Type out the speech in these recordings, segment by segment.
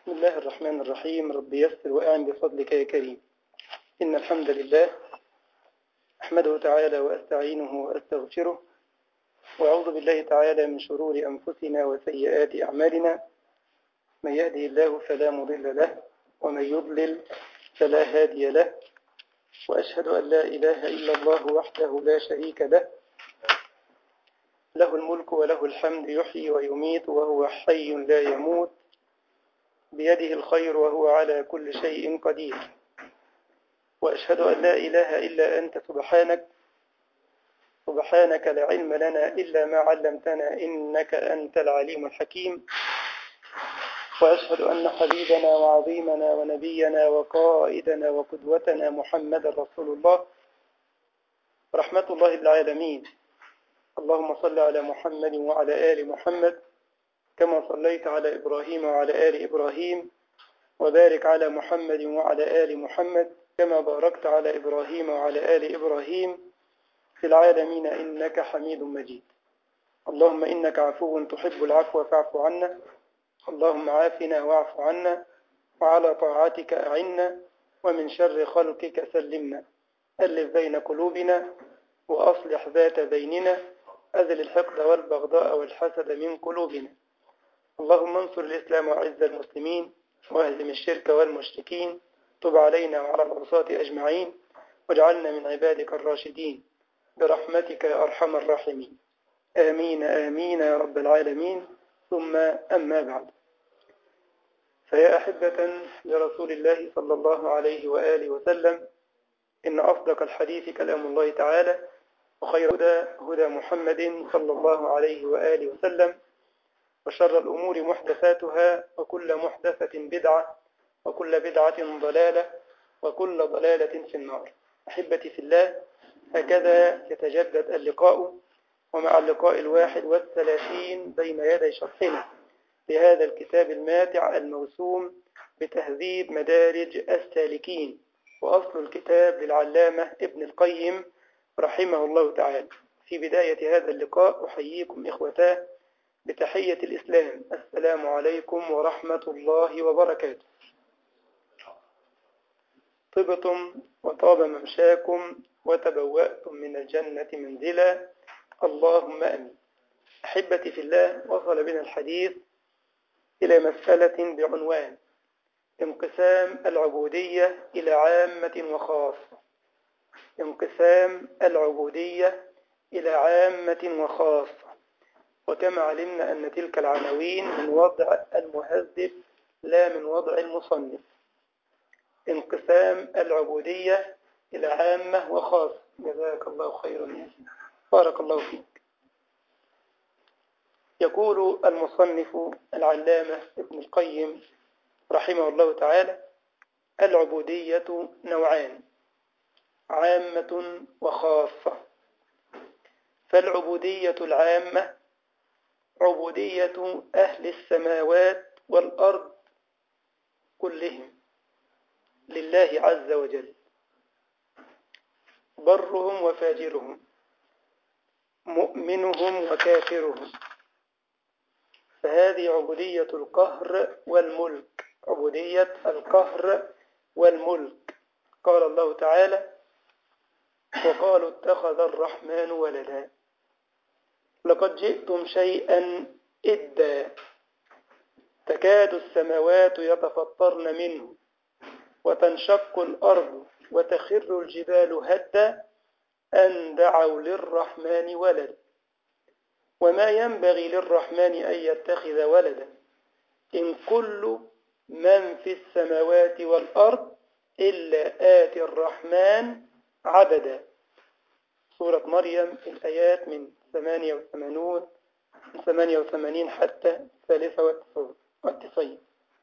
بسم الله الرحمن الرحيم رب يسر وأعن بفضلك يا كريم إن الحمد لله أحمده تعالى وأستعينه وأستغفره وأعوذ بالله تعالى من شرور أنفسنا وسيئات أعمالنا من يهده الله فلا مضل له ومن يضلل فلا هادي له وأشهد أن لا إله إلا الله وحده لا شريك له له الملك وله الحمد يحيي ويميت وهو حي لا يموت بيده الخير وهو على كل شيء قدير وأشهد أن لا إله إلا أنت سبحانك سبحانك لا علم لنا إلا ما علمتنا إنك أنت العليم الحكيم وأشهد أن حبيبنا وعظيمنا ونبينا وقائدنا وقدوتنا محمد رسول الله رحمة الله بالعالمين اللهم صل على محمد وعلى آل محمد كما صليت على إبراهيم وعلى آل إبراهيم وبارك على محمد وعلى آل محمد كما باركت على إبراهيم وعلى آل إبراهيم في العالمين إنك حميد مجيد اللهم إنك عفو تحب العفو فاعف عنا اللهم عافنا واعف عنا وعلى طاعتك أعنا ومن شر خلقك سلمنا ألف بين قلوبنا وأصلح ذات بيننا أذل الحقد والبغضاء والحسد من قلوبنا اللهم انصر الإسلام وعز المسلمين واهزم الشرك والمشركين تب علينا وعلى العصاة أجمعين واجعلنا من عبادك الراشدين برحمتك يا أرحم الراحمين آمين آمين يا رب العالمين ثم أما بعد فيا أحبة لرسول الله صلى الله عليه وآله وسلم إن أصدق الحديث كلام الله تعالى وخير هدى هدى محمد صلى الله عليه وآله وسلم وشر الأمور محدثاتها وكل محدثة بدعة وكل بدعة ضلالة وكل ضلالة في النار أحبتي في الله هكذا يتجدد اللقاء ومع اللقاء الواحد والثلاثين بين يدي شرحنا لهذا الكتاب الماتع الموسوم بتهذيب مدارج السالكين وأصل الكتاب للعلامة ابن القيم رحمه الله تعالى في بداية هذا اللقاء أحييكم إخوتاه بتحية الإسلام السلام عليكم ورحمة الله وبركاته طبتم وطاب ممشاكم وتبوأتم من الجنة منزلا اللهم أمين أحبتي في الله وصل بنا الحديث إلى مسألة بعنوان انقسام العبودية إلى عامة وخاصة انقسام العبودية إلى عامة وخاصة وكما علمنا أن تلك العناوين من وضع المهذب لا من وضع المصنف انقسام العبودية إلى عامة وخاصة جزاك الله خيرا بارك الله فيك يقول المصنف العلامة ابن القيم رحمه الله تعالى العبودية نوعان عامة وخاصة فالعبودية العامة عبودية أهل السماوات والأرض كلهم لله عز وجل برهم وفاجرهم مؤمنهم وكافرهم فهذه عبودية القهر والملك عبودية القهر والملك قال الله تعالى وقالوا اتخذ الرحمن ولدا لقد جئتم شيئا إدا تكاد السماوات يتفطرن منه وتنشق الأرض وتخر الجبال هدا أن دعوا للرحمن ولدا وما ينبغي للرحمن أن يتخذ ولدا إن كل من في السماوات والأرض إلا آتي الرحمن عبدا سورة مريم الآيات من 88 من 88 حتى 93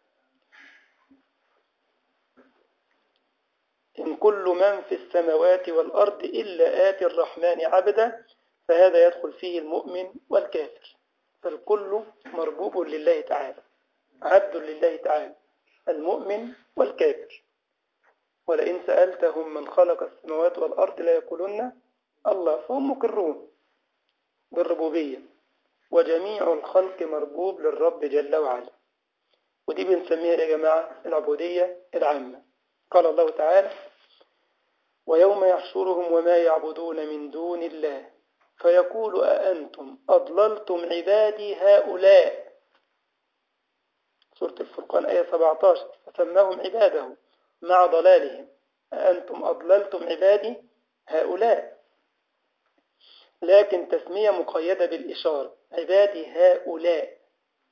إن كل من في السماوات والأرض إلا آتي الرحمن عبدا فهذا يدخل فيه المؤمن والكافر فالكل مربوب لله تعالى عبد لله تعالى المؤمن والكافر ولئن سألتهم من خلق السماوات والأرض لا يقولون الله فهم مقرون بالربوبية وجميع الخلق مربوب للرب جل وعلا ودي بنسميها يا جماعة العبودية العامة قال الله تعالى ويوم يحشرهم وما يعبدون من دون الله فيقول أأنتم أضللتم عبادي هؤلاء سورة الفرقان آية 17 فسماهم عباده مع ضلالهم أأنتم أضللتم عبادي هؤلاء لكن تسمية مقيدة بالإشارة عبادي هؤلاء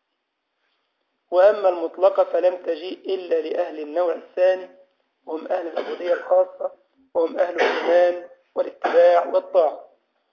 وأما المطلقة فلم تجيء إلا لأهل النوع الثاني وهم أهل العبودية الخاصة وهم أهل الإيمان والاتباع والطاعة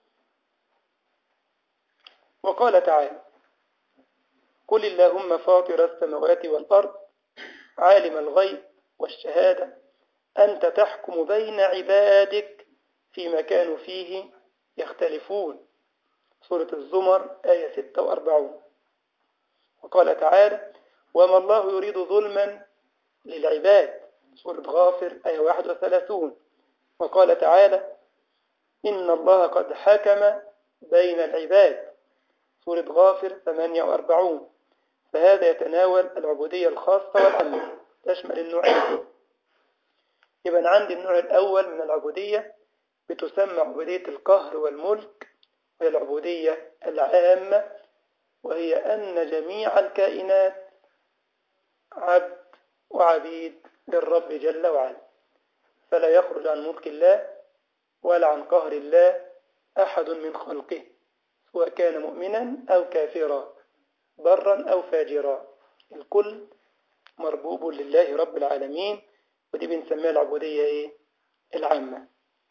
وقال تعالى قل اللهم فاطر السماوات والأرض عالم الغيب والشهادة أنت تحكم بين عبادك فيما كانوا فيه يختلفون سورة الزمر آية 46 وقال تعالى وما الله يريد ظلما للعباد سورة غافر آية 31 وقال تعالى إن الله قد حكم بين العباد سورة غافر 48 فهذا يتناول العبودية الخاصة والعامة تشمل النوعين يبقى عندي النوع الأول من العبودية بتسمى عبودية القهر والملك وهي العبودية العامة وهي أن جميع الكائنات عبد وعبيد للرب جل وعلا فلا يخرج عن ملك الله ولا عن قهر الله أحد من خلقه سواء كان مؤمنا أو كافرا برا أو فاجرا الكل مربوب لله رب العالمين ودي بنسميها العبودية إيه؟ العامة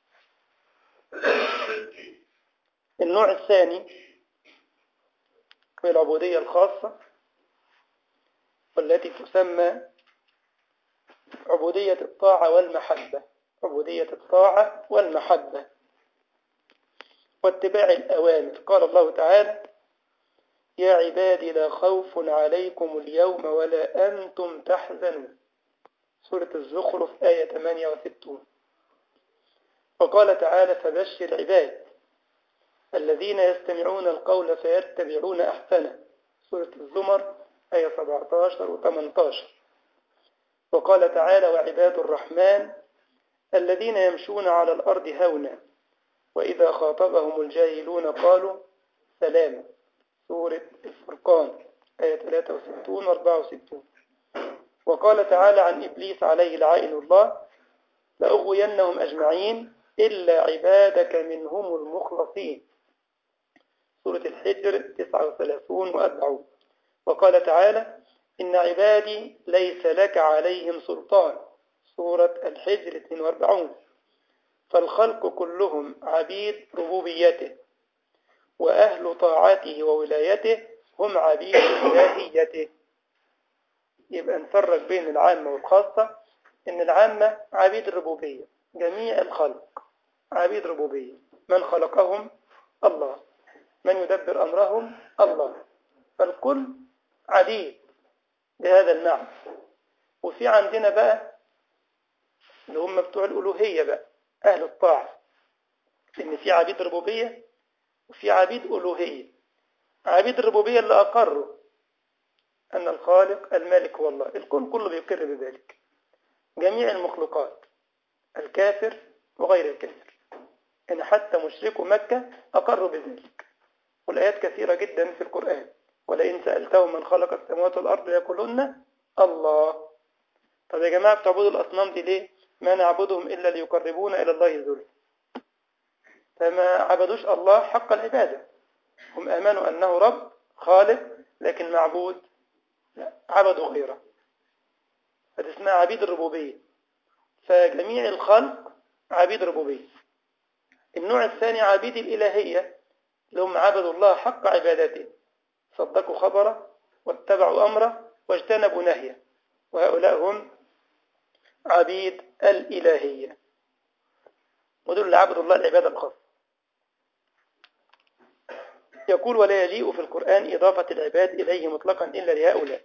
النوع الثاني هي العبودية الخاصة والتي تسمى عبودية الطاعة والمحبة عبودية الطاعة والمحبة واتباع الأوامر قال الله تعالى يا عبادي لا خوف عليكم اليوم ولا أنتم تحزنون سورة الزخرف آية 68 وقال تعالى فبشر عباد الذين يستمعون القول فيتبعون أحسنه سورة الزمر آية 17 و 18 وقال تعالى وعباد الرحمن الذين يمشون على الأرض هونا وإذا خاطبهم الجاهلون قالوا سلاما سورة الفرقان آية 63 و 64 وقال تعالى عن إبليس عليه لعائن الله لأغوينهم أجمعين إلا عبادك منهم المخلصين سورة الحجر 39 و 40 وقال تعالى إن عبادي ليس لك عليهم سلطان سورة الحجر 42 فالخلق كلهم عبيد ربوبيته وأهل طاعته وولايته هم عبيد إلهيته يبقى نفرق بين العامة والخاصة إن العامة عبيد الربوبية جميع الخلق عبيد ربوبية من خلقهم الله من يدبر أمرهم الله فالكل عبيد بهذا المعنى وفي عندنا بقى اللي هم بتوع الألوهية بقى أهل الطاعة إن في عبيد ربوبية وفي عبيد ألوهية عبيد الربوبية اللي أقروا أن الخالق المالك هو الله الكون كله بيقر بذلك جميع المخلوقات الكافر وغير الكافر إن حتى مشركو مكة أقروا بذلك والآيات كثيرة جدا في القرآن ولئن سألتهم من خلق السماوات والأرض يقولون الله طب يا جماعة بتعبدوا الأصنام دي ليه ما نعبدهم إلا ليقربونا إلى الله ذل فما عبدوش الله حق العبادة هم آمنوا أنه رب خالق لكن معبود لا عبدوا غيره هذا اسمها عبيد الربوبية فجميع الخلق عبيد ربوبية النوع الثاني عبيد الإلهية لهم عبدوا الله حق عبادته صدقوا خبره واتبعوا أمره واجتنبوا نهيه وهؤلاء هم عبيد الإلهية ودول اللي عبدوا الله العبادة الخاصة يقول ولا يليق في القرآن إضافة العباد إليه مطلقا إلا لهؤلاء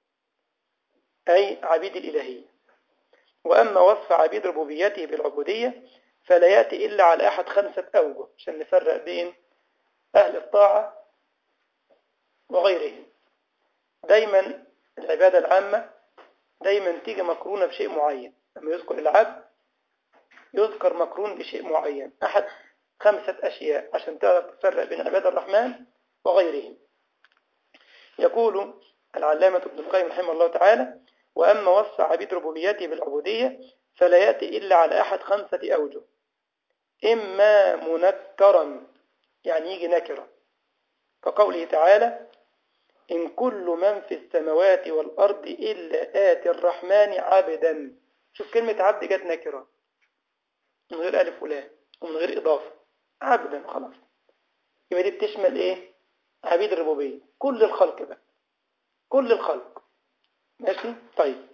أي عبيد الإلهية وأما وصف عبيد ربوبيته بالعبودية فلا يأتي إلا على أحد خمسة أوجه عشان نفرق بين أهل الطاعة وغيرهم دايما العبادة العامة دايما تيجي مقرونة بشيء معين لما يذكر العبد يذكر مقرون بشيء معين أحد خمسة أشياء عشان تعرف تفرق بين عباد الرحمن وغيرهم يقول العلامة ابن القيم رحمه الله تعالى وأما وصى عبيد ربوبيته بالعبودية فلا يأتي إلا على أحد خمسة أوجه إما منكرا يعني يجي نكرة كقوله تعالى إن كل من في السماوات والأرض إلا آتي الرحمن عبدا شوف كلمة عبد جت نكرة من غير ألف ولام ومن غير إضافة عبدا خلاص يبقى دي بتشمل إيه عبيد الربوبية كل الخلق بقى كل الخلق ماشي طيب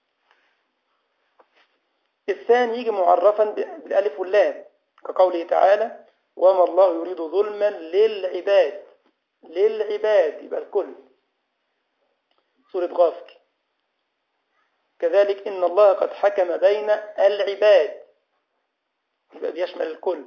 الثاني يجي معرفا بالالف واللام كقوله تعالى وما الله يريد ظلما للعباد للعباد يبقى الكل سورة غافر كذلك إن الله قد حكم بين العباد يبقى بيشمل الكل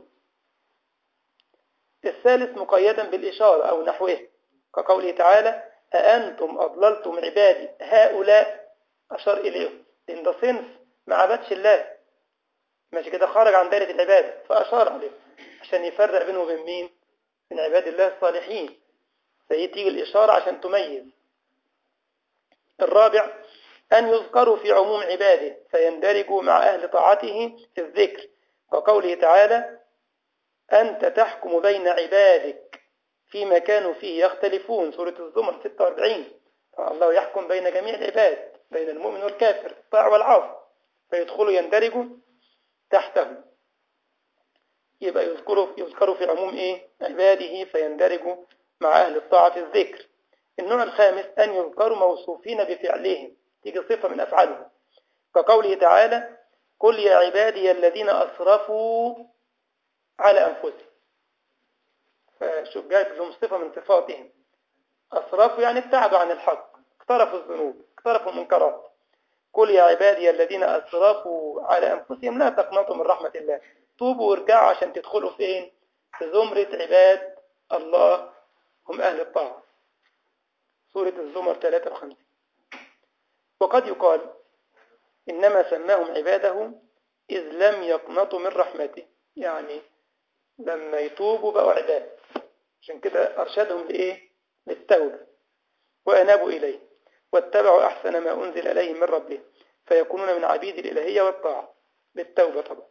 الثالث مقيدا بالإشارة أو نحوه كقوله تعالى أأنتم أضللتم عبادي هؤلاء أشار إليهم لأن ده صنف ما عبدش الله ماشي كده خرج عن دائرة العبادة فأشار عليه عشان يفرق بينه وبين مين من عباد الله الصالحين فهي تيجي الإشارة عشان تميز الرابع أن يذكروا في عموم عباده فيندرجوا مع أهل طاعته في الذكر وقوله تعالى أنت تحكم بين عبادك فيما كانوا فيه يختلفون سورة الزمر 46 الله يحكم بين جميع العباد بين المؤمن والكافر الطاع والعاصي فيدخلوا يندرجوا تحته يبقى يذكروا يذكروا في عموم ايه عباده فيندرجوا مع أهل الطاعة في الذكر النوع الخامس أن يذكروا موصوفين بفعلهم تيجي صفة من أفعالهم كقوله تعالى قل يا عبادي الذين أسرفوا على أنفسهم فشوف جايب لهم صفة من صفاتهم أسرفوا يعني ابتعدوا عن الحق اقترفوا الذنوب اقترفوا المنكرات قل يا عبادي الذين أسرفوا على أنفسهم لا تقنطوا من رحمة الله توبوا وارجعوا عشان تدخلوا فين في زمرة عباد الله هم أهل الطاعة سورة الزمر 53 وقد يقال إنما سماهم عباده إذ لم يقنطوا من رحمته يعني لما يتوبوا بقوا عباد عشان كده أرشدهم لإيه للتوبة وأنابوا إليه واتبعوا أحسن ما أنزل إليهم من ربهم فيكونون من عبيد الإلهية والطاعة بالتوبة طبعا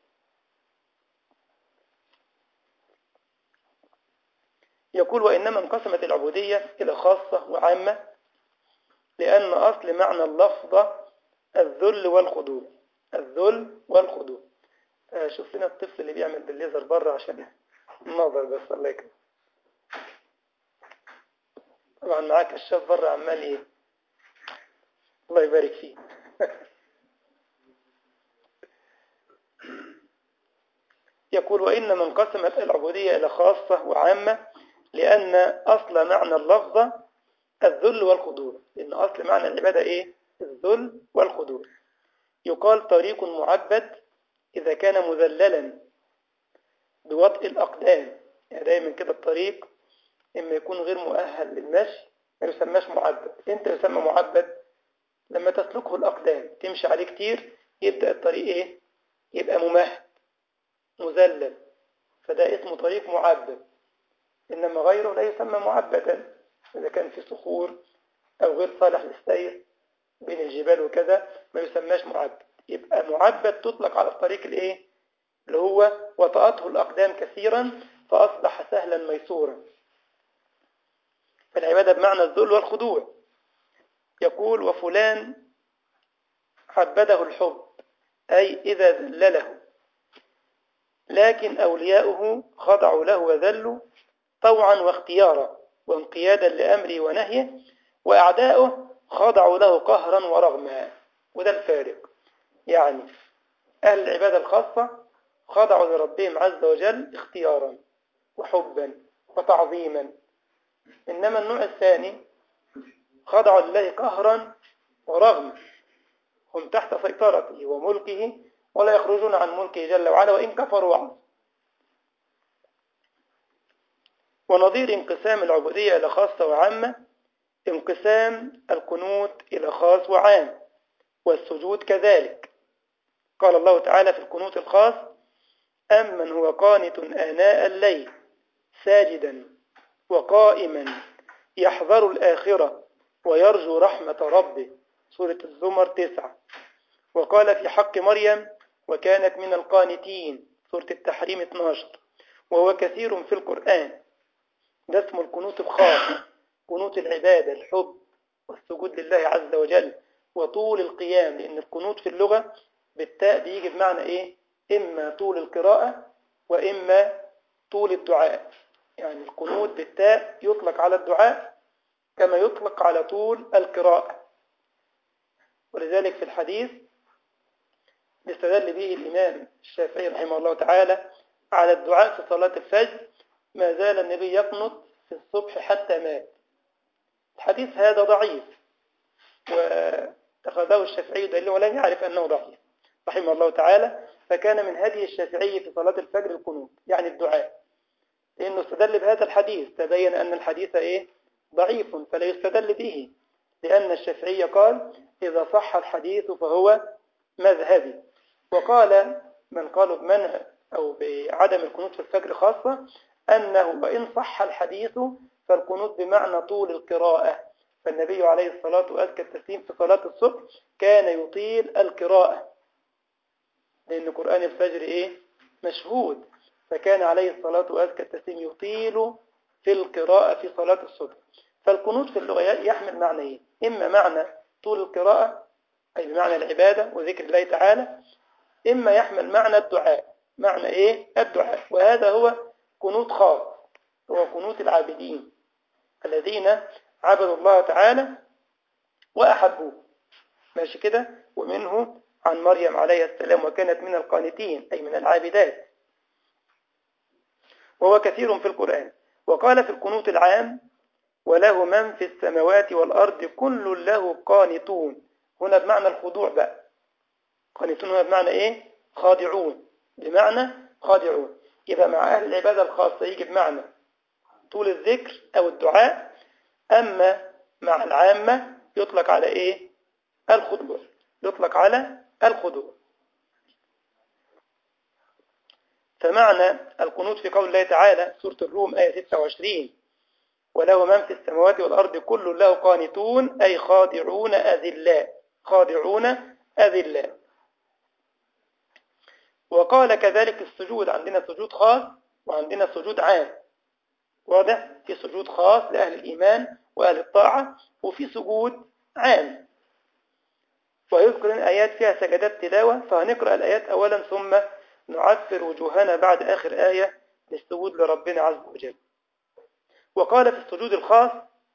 يقول وإنما انقسمت العبودية إلى خاصة وعامة لأن أصل معنى اللفظة الذل والخضوع الذل والخضوع شوف لنا الطفل اللي بيعمل بالليزر بره عشان النظر بس الله يكرم طبعا معاك الشاف بره عمال ايه الله يبارك فيه يقول وإنما انقسمت العبودية إلى خاصة وعامة لأن أصل معنى اللفظة الذل والخضوع لأن أصل معنى العبادة إيه الذل والخضوع يقال طريق معبد إذا كان مذللا بوطء الأقدام يعني دايما كده الطريق إما يكون غير مؤهل للمشي ما يسماش معبد إمتى يسمى معبد لما تسلكه الأقدام تمشي عليه كتير يبدأ الطريق إيه يبقى ممهد مذلل فده اسمه طريق معبد إنما غيره لا يسمى معبدا إذا كان في صخور أو غير صالح للسير بين الجبال وكذا ما يسماش معبد يبقى معبد تطلق على الطريق الايه اللي هو وطأته الأقدام كثيرا فأصبح سهلا ميسورا فالعبادة بمعنى الذل والخضوع يقول وفلان عبده الحب أي إذا ذلله لكن أولياؤه خضعوا له وذلوا طوعا واختيارا وانقيادا لأمره ونهيه وأعداؤه خضعوا له قهرا ورغما وده الفارق يعني أهل العبادة الخاصة خضعوا لربهم عز وجل اختيارا وحبا وتعظيما إنما النوع الثاني خضعوا لله قهرا ورغما هم تحت سيطرته وملكه ولا يخرجون عن ملكه جل وعلا وإن كفروا عنه ونظير انقسام العبودية إلى خاصة وعامة انقسام القنوت إلى خاص وعام والسجود كذلك قال الله تعالى في القنوت الخاص أمن هو قانت آناء الليل ساجدا وقائما يحذر الآخرة ويرجو رحمة ربه سورة الزمر تسعة وقال في حق مريم وكانت من القانتين سورة التحريم 12 وهو كثير في القرآن ده اسمه القنوت الخاص قنوت العبادة الحب والسجود لله عز وجل وطول القيام لأن القنوت في اللغة بالتاء بيجي بمعنى إيه إما طول القراءة وإما طول الدعاء يعني القنوت بالتاء يطلق على الدعاء كما يطلق على طول القراءة ولذلك في الحديث استدل به الإمام الشافعي رحمه الله تعالى على الدعاء في صلاة الفجر ما زال النبي يقنط في الصبح حتى مات الحديث هذا ضعيف واتخذه الشافعي دليل ولم يعرف أنه ضعيف رحمه الله تعالى فكان من هدي الشافعي في صلاة الفجر القنوت يعني الدعاء لأنه استدل بهذا الحديث تبين أن الحديث إيه ضعيف فلا يستدل به لأن الشافعي قال إذا صح الحديث فهو مذهبي وقال من قالوا بمنع أو بعدم القنوت في الفجر خاصة أنه وإن صح الحديث فالقنوت بمعنى طول القراءة فالنبي عليه الصلاة وأزكى التسليم في صلاة الصبح كان يطيل القراءة لأن قرآن الفجر إيه مشهود فكان عليه الصلاة وأزكى التسليم يطيل في القراءة في صلاة الصبح فالقنوت في اللغة يحمل معنيين إما معنى طول القراءة أي بمعنى العبادة وذكر الله تعالى إما يحمل معنى الدعاء معنى إيه الدعاء وهذا هو قنوت خاص هو قنوت العابدين الذين عبدوا الله تعالى وأحبوه ماشي كده ومنه عن مريم عليه السلام وكانت من القانتين أي من العابدات وهو كثير في القرآن وقال في القنوت العام وله من في السماوات والأرض كل له قانتون هنا بمعنى الخضوع بقى قانتون هنا بمعنى إيه خاضعون بمعنى خاضعون يبقى مع أهل العبادة الخاصة يجي بمعنى طول الذكر أو الدعاء أما مع العامة يطلق على إيه الخضوع يطلق على الخضوع فمعنى القنوت في قول الله تعالى سورة الروم آية 26 وله من في السماوات والأرض كل له قانتون أي خاضعون أذلاء خاضعون أذلاء وقال كذلك السجود عندنا سجود خاص وعندنا سجود عام واضح في سجود خاص لأهل الإيمان وأهل الطاعة وفي سجود عام ويذكر آيات فيها سجدات تلاوة فهنقرأ الآيات أولا ثم نعثر وجوهنا بعد آخر آية للسجود لربنا عز وجل وقال في السجود الخاص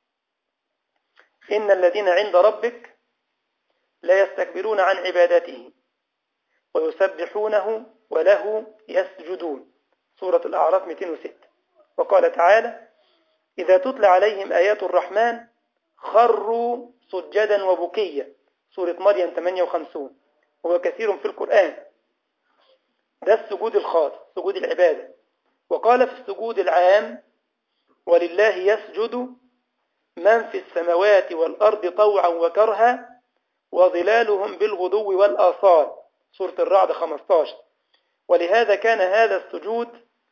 إن الذين عند ربك لا يستكبرون عن عبادته ويسبحونه وله يسجدون سورة الأعراف 206 وقال تعالى إذا تتلى عليهم آيات الرحمن خروا سجدا وبكيا سورة مريم 58 وهو كثير في القرآن ده السجود الخاص سجود العبادة وقال في السجود العام ولله يسجد من في السماوات والأرض طوعا وكرها وظلالهم بالغدو والآصال سورة الرعد 15 ولهذا كان هذا السجود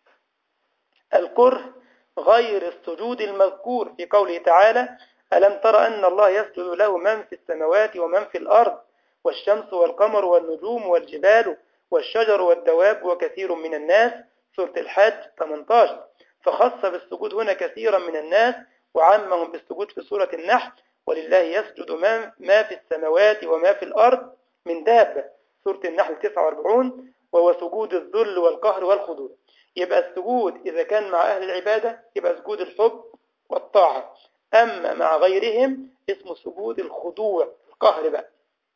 الكره غير السجود المذكور في قوله تعالى ألم تر أن الله يسجد له من في السماوات ومن في الأرض والشمس والقمر والنجوم والجبال والشجر والدواب وكثير من الناس سورة الحج 18 فخص بالسجود هنا كثيرا من الناس وعمهم بالسجود في سورة النحل ولله يسجد ما في السماوات وما في الأرض من دابة سورة النحل 49 وهو سجود الذل والقهر والخضوع يبقى السجود إذا كان مع أهل العبادة يبقى سجود الحب والطاعة أما مع غيرهم اسمه سجود الخضوع القهر بقى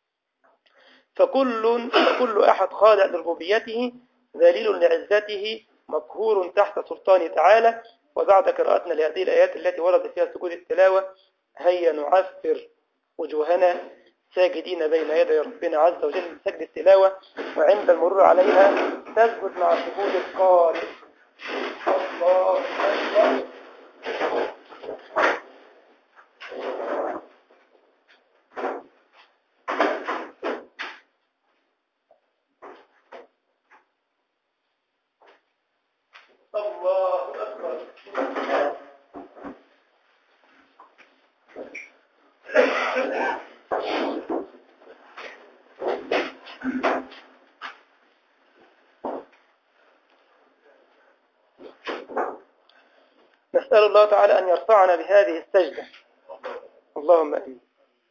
فكل, فكل أحد خاضع لربوبيته ذليل لعزته مقهور تحت سلطانه تعالى وبعد قراءتنا لهذه الآيات التي ورد فيها سجود التلاوة هيا نعفر وجوهنا ساجدين بين يدي ربنا عز وجل سجد التلاوة وعند المرور عليها تسجد مع سجود القارئ الله أكبر نسأل الله تعالى أن يرفعنا بهذه السجدة اللهم أمين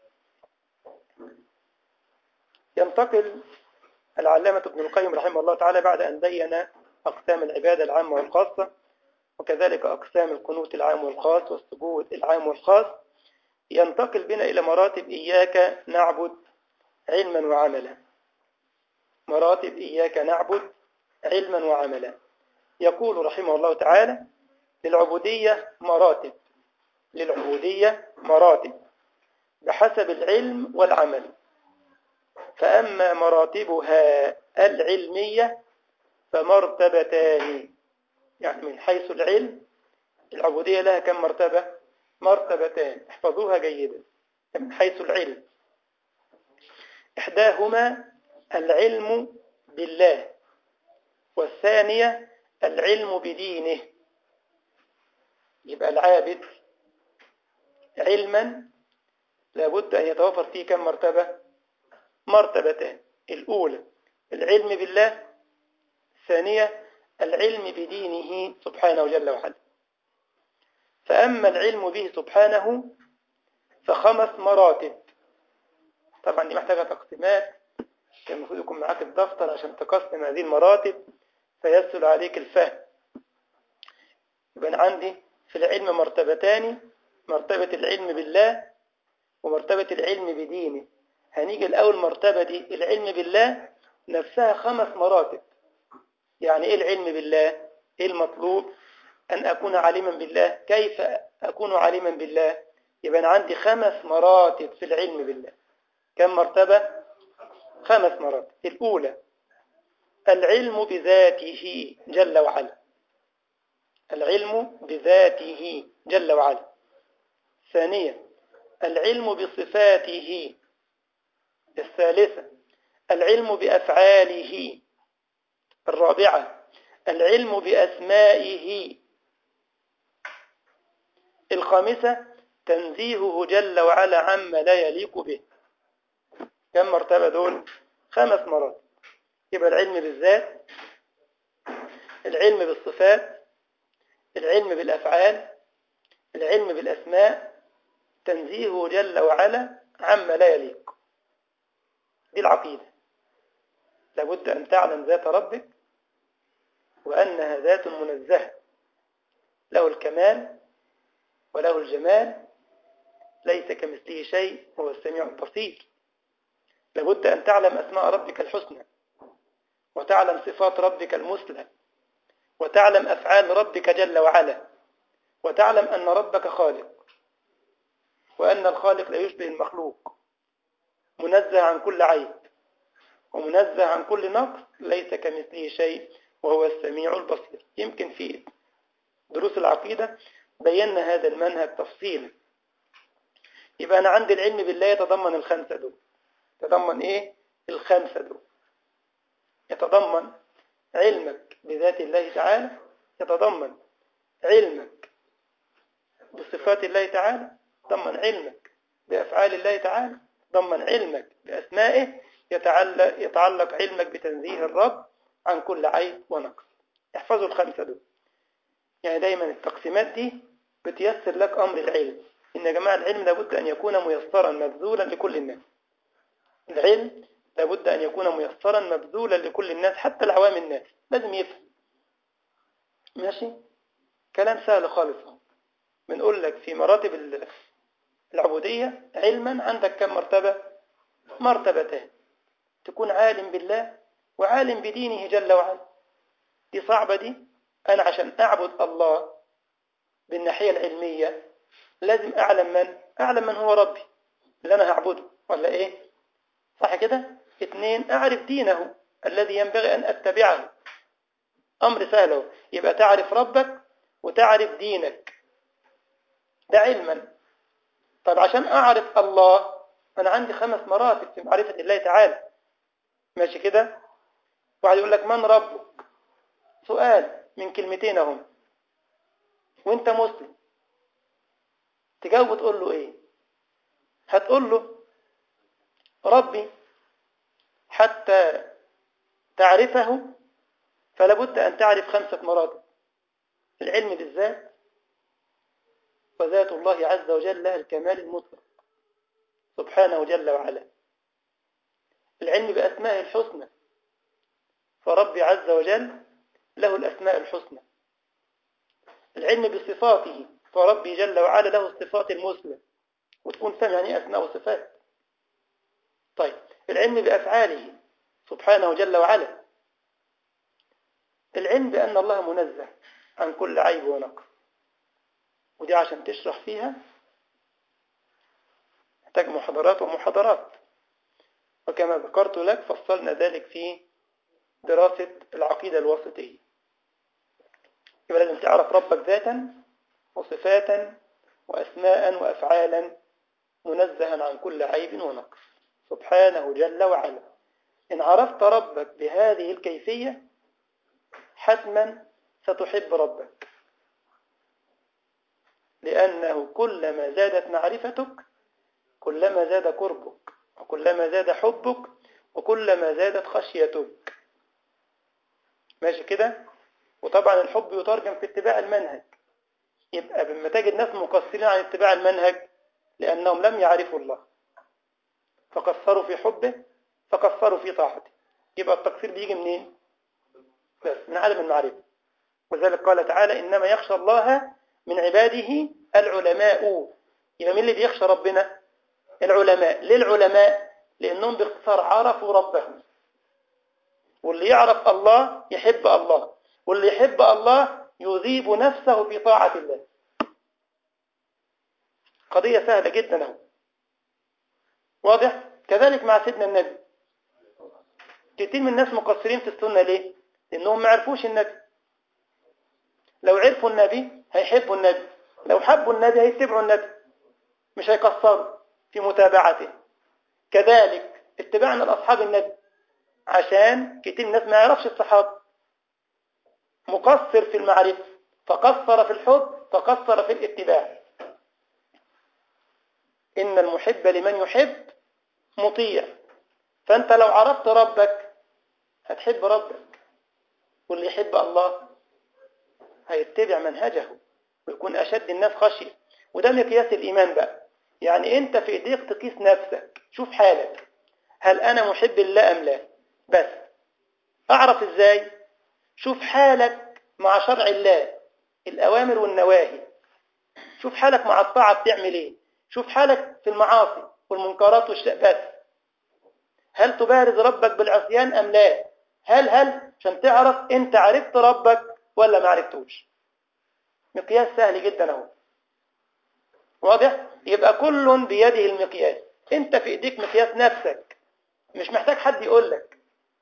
ينتقل العلامة ابن القيم رحمه الله تعالى بعد أن بين أقسام العبادة العامة والخاصة وكذلك أقسام القنوت العام والخاص والسجود العام والخاص ينتقل بنا إلى مراتب إياك نعبد علما وعملا مراتب إياك نعبد علما وعملا يقول رحمه الله تعالى للعبودية مراتب للعبودية مراتب بحسب العلم والعمل فأما مراتبها العلمية فمرتبتان يعني من حيث العلم العبودية لها كم مرتبة مرتبتان احفظوها جيدا من حيث العلم إحداهما العلم بالله والثانية العلم بدينه يبقى العابد علما لابد أن يتوفر فيه كم مرتبة مرتبتان الأولى العلم بالله الثانية العلم بدينه سبحانه جل وعلا فأما العلم به سبحانه فخمس مراتب طبعا دي محتاجة تقسيمات كان المفروض يكون معاك الدفتر عشان تقسم هذه المراتب فيسهل عليك الفهم يبقى عندي في العلم مرتبتان مرتبة العلم بالله ومرتبة العلم بدينه هنيجي الأول مرتبة دي العلم بالله نفسها خمس مراتب يعني إيه العلم بالله إيه المطلوب أن أكون عالما بالله كيف أكون عالما بالله يبقى أنا عندي خمس مراتب في العلم بالله كم مرتبة خمس مراتب الأولى العلم بذاته جل وعلا العلم بذاته جل وعلا ثانيا العلم بصفاته الثالثة العلم بأفعاله الرابعة العلم بأسمائه الخامسة تنزيهه جل وعلا عما لا يليق به كم مرتبة دول خمس مرات يبقى العلم بالذات العلم بالصفات العلم بالأفعال العلم بالأسماء تنزيهه جل وعلا عما لا يليق دي العقيدة لابد أن تعلم ذات ربك وأنها ذات منزهة له الكمال وله الجمال ليس كمثله شيء وهو السميع البصير لابد أن تعلم أسماء ربك الحسنى وتعلم صفات ربك المثلى وتعلم أفعال ربك جل وعلا وتعلم أن ربك خالق وأن الخالق لا يشبه المخلوق منزه عن كل عيب ومنزه عن كل نقص ليس كمثله شيء وهو السميع البصير يمكن في دروس العقيدة بينا هذا المنهج تفصيلا يبقى أنا عندي العلم بالله يتضمن الخمسة دول يتضمن إيه؟ الخمسة دول يتضمن علمك بذات الله تعالى يتضمن علمك بصفات الله تعالى يتضمن علمك بأفعال الله تعالى يتضمن علمك بأسمائه يتعلق, يتعلق علمك بتنزيه الرب عن كل عيب ونقص احفظوا الخمسة دول يعني دايما التقسيمات دي بتيسر لك أمر العلم إن يا جماعة العلم لابد أن يكون ميسرا مبذولا لكل الناس العلم لابد أن يكون ميسرا مبذولا لكل الناس حتى العوام الناس لازم يفهم ماشي كلام سهل خالص بنقول لك في مراتب العبودية علما عندك كم مرتبة مرتبتان تكون عالم بالله وعالم بدينه جل وعلا دي صعبة دي أنا عشان أعبد الله بالناحية العلمية لازم أعلم من أعلم من هو ربي اللي أنا هعبده ولا إيه صح كده اثنين أعرف دينه الذي ينبغي أن أتبعه أمر سهل يبقى تعرف ربك وتعرف دينك ده علما طب عشان أعرف الله أنا عندي خمس مراتب في معرفة الله تعالى ماشي كده واحد يقول لك من ربك سؤال من كلمتين اهم وانت مسلم تجاوب تقول له ايه هتقول له ربي حتى تعرفه فلا بد أن تعرف خمسة مراتب العلم بالذات وذات الله عز وجل لها الكمال المطلق سبحانه جل وعلا العلم بأسماء الحسنى فربي عز وجل له الأسماء الحسنى العلم بصفاته فربي جل وعلا له الصفات المثلى وتكون فاهم يعني أسماء وصفات طيب العلم بأفعاله سبحانه جل وعلا العلم بأن الله منزه عن كل عيب ونقص ودي عشان تشرح فيها محتاج محاضرات ومحاضرات وكما ذكرت لك فصلنا ذلك في دراسة العقيدة الوسطية يبقى لازم تعرف ربك ذاتا وصفاتا وأسماء وأفعالا منزها عن كل عيب ونقص سبحانه جل وعلا إن عرفت ربك بهذه الكيفية حتما ستحب ربك لأنه كلما زادت معرفتك كلما زاد قربك وكلما زاد حبك وكلما زادت خشيتك ماشي كده وطبعا الحب يترجم في اتباع المنهج يبقى لما تجد ناس مقصرين عن اتباع المنهج لأنهم لم يعرفوا الله فقصروا في حبه فقصروا في طاعته يبقى التقصير بيجي منين بس من عدم المعرفة وذلك قال تعالى إنما يخشى الله من عباده العلماء يبقى مين اللي بيخشى ربنا العلماء ليه العلماء لأنهم باختصار عرفوا ربهم واللي يعرف الله يحب الله واللي يحب الله يذيب نفسه في طاعة الله قضية سهلة جدا اهو واضح كذلك مع سيدنا النبي كتير من الناس مقصرين في السنة ليه لأنهم ما عرفوش النبي لو عرفوا النبي هيحبوا النبي لو حبوا النبي هيتبعوا النبي مش هيقصروا في متابعته كذلك اتباعنا لأصحاب النبي عشان كتير الناس ما يعرفش الصحابة مقصر في المعرفة فقصر في الحب فقصر في الاتباع إن المحب لمن يحب مطيع فأنت لو عرفت ربك هتحب ربك واللي يحب الله هيتبع منهجه ويكون أشد الناس خشية وده مقياس الإيمان بقى يعني أنت في إيديك تقيس نفسك شوف حالك هل أنا محب الله أم لا بس أعرف إزاي شوف حالك مع شرع الله الأوامر والنواهي شوف حالك مع الطاعة بتعمل إيه شوف حالك في المعاصي والمنكرات والشأبات هل تبارز ربك بالعصيان أم لا هل هل عشان تعرف أنت عرفت ربك ولا ما عرفتوش مقياس سهل جدا اهو واضح يبقى كل بيده المقياس انت في ايديك مقياس نفسك مش محتاج حد يقول لك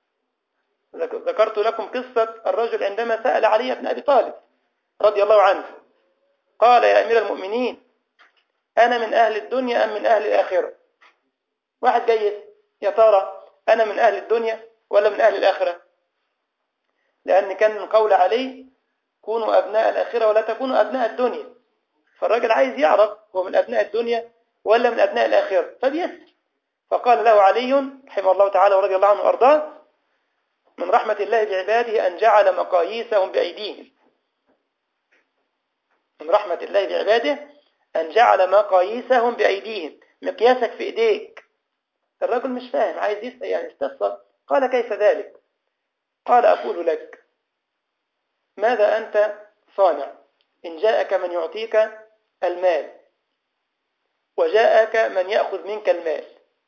ذكرت لكم قصة الرجل عندما سأل علي بن أبي طالب رضي الله عنه قال يا أمير المؤمنين أنا من أهل الدنيا أم من أهل الآخرة واحد جاي يا ترى أنا من أهل الدنيا ولا من أهل الآخرة لأن كان من قول علي كونوا أبناء الآخرة ولا تكونوا أبناء الدنيا فالراجل عايز يعرف هو من أبناء الدنيا ولا من أبناء الآخرة فبيسأل فقال له علي رحمه الله تعالى ورضي الله عنه وأرضاه من رحمة الله بعباده أن جعل مقاييسهم بأيديهم من رحمة الله بعباده أن جعل مقاييسهم بأيديهم مقياسك في إيديك الرجل مش فاهم عايز يسأل يعني استفسر قال كيف ذلك قال أقول لك ماذا أنت صانع إن جاءك من يعطيك المال وجاءك من يأخذ منك المال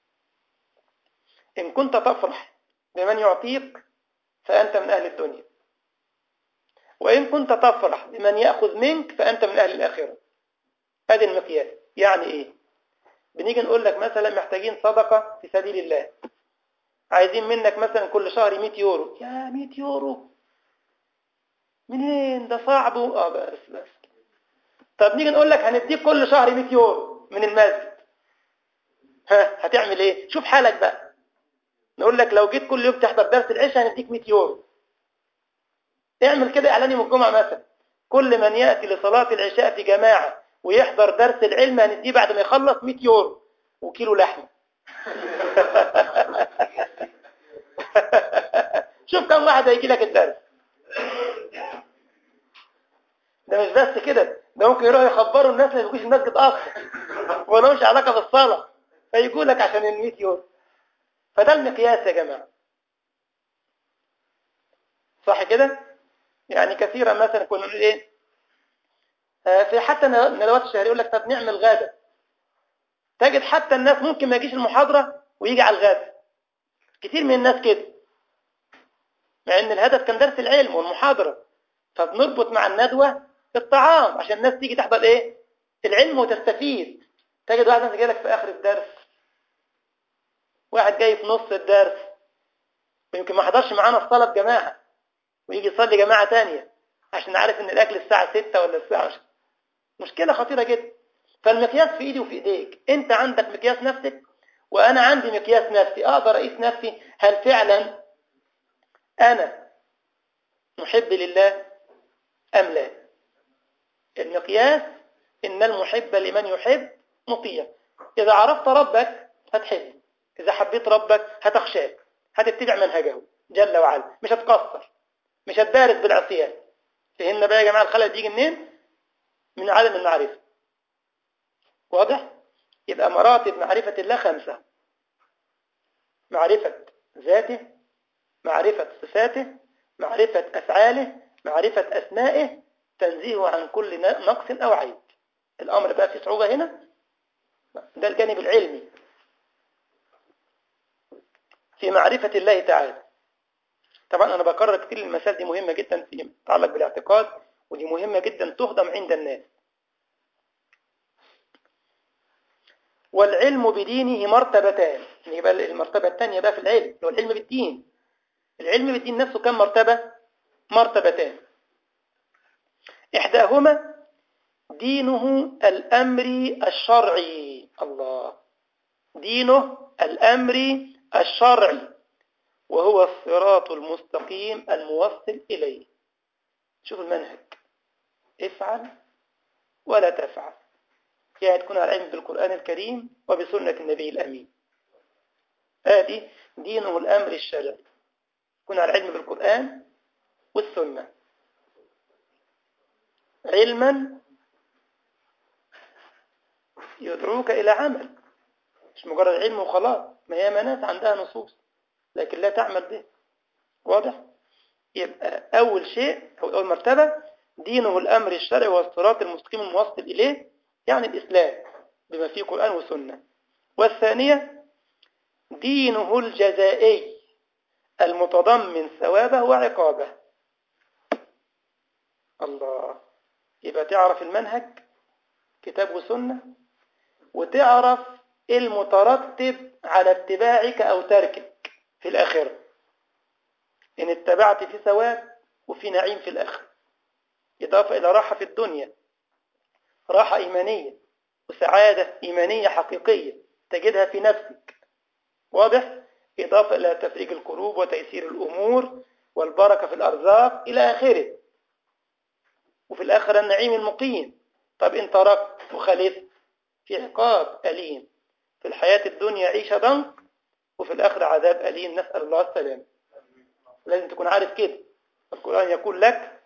إن كنت تفرح بمن يعطيك فأنت من أهل الدنيا وإن كنت تفرح بمن يأخذ منك فأنت من أهل الآخرة هذه المقياس يعني إيه بنيجي نقول لك مثلا محتاجين صدقة في سبيل الله عايزين منك مثلا كل شهر 100 يورو يا 100 يورو منين ده صعب اه بس بس طب نيجي نقول لك هنديك كل شهر 100 يورو من المسجد ها هتعمل ايه شوف حالك بقى نقول لك لو جيت كل يوم تحضر درس العشاء هنديك 100 يورو اعمل كده اعلان يوم الجمعه مثلا كل من ياتي لصلاه العشاء في جماعه ويحضر درس العلم هنديه بعد ما يخلص 100 يورو وكيلو لحمة شوف كم واحد هيجي لك الدرس ده مش بس كده ده ممكن يروحوا يخبروا الناس ما يجوش المسجد اصلا ولا مش علاقه بالصلاه فيجوا لك عشان ال 100 يورو فده المقياس يا جماعه صح كده يعني كثيرا مثلا كنا نقول ايه آه في حتى ندوات الشهر يقول لك طب نعمل غدا تجد حتى الناس ممكن ما يجيش المحاضره ويجي على الغدا كتير من الناس كده مع ان الهدف كان درس العلم والمحاضره فبنربط مع الندوه الطعام عشان الناس تيجي تحضر ايه العلم وتستفيد تجد واحد مثلا جاي لك في اخر الدرس واحد جاي في نص الدرس ويمكن ما حضرش معانا الصلاه بجماعه ويجي يصلي جماعه تانية عشان عارف ان الاكل الساعه 6 ولا الساعه 10 مشكله خطيره جدا فالمقياس في ايدي وفي ايديك انت عندك مقياس نفسك وانا عندي مقياس نفسي اقدر اقيس نفسي هل فعلا انا محب لله ام لا المقياس إن المحب لمن يحب مطيع إذا عرفت ربك هتحب إذا حبيت ربك هتخشاه هتتبع منهجه جل وعلا مش هتقصر مش هتبارز بالعصيان فهمنا بقى يا جماعة الخلل بيجي منين من عدم المعرفة واضح يبقى مراتب معرفة الله خمسة معرفة ذاته معرفة صفاته معرفة أفعاله معرفة أسمائه تنزيهه عن كل نقص أو عيب الأمر بقى في صعوبة هنا ده الجانب العلمي في معرفة الله تعالى طبعا أنا بكرر كتير المسائل دي مهمة جدا في تتعلق بالاعتقاد ودي مهمة جدا تهضم عند الناس والعلم بدينه مرتبتان يبقى المرتبة الثانية بقى في العلم هو العلم بالدين العلم بالدين نفسه كم مرتبة مرتبتان إحداهما دينه الأمر الشرعي الله دينه الأمر الشرعي وهو الصراط المستقيم الموصل إليه شوف المنهج افعل ولا تفعل يعني تكون على علم بالقرآن الكريم وبسنة النبي الأمين هذه دينه الأمر الشرعي تكون على علم بالقرآن والسنة علما يدعوك إلى عمل مش مجرد علم وخلاص ما هي ناس عندها نصوص لكن لا تعمل به واضح يبقى أول شيء أو أول مرتبة دينه الأمر الشرعي والصراط المستقيم الموصل إليه يعني الإسلام بما فيه قرآن وسنة والثانية دينه الجزائي المتضمن ثوابه وعقابه الله يبقى تعرف المنهج كتاب وسنة وتعرف المترتب على اتباعك أو تركك في الآخرة إن اتبعت في ثواب وفي نعيم في الآخرة إضافة إلى راحة في الدنيا راحة إيمانية وسعادة إيمانية حقيقية تجدها في نفسك واضح؟ إضافة إلى تفريج القلوب وتيسير الأمور والبركة في الأرزاق إلى آخره وفي الآخرة النعيم المقيم طب إن تركت وخالفت في عقاب أليم في الحياة الدنيا عيشة ضنك وفي الآخرة عذاب أليم نسأل الله السلام لازم تكون عارف كده القرآن يقول لك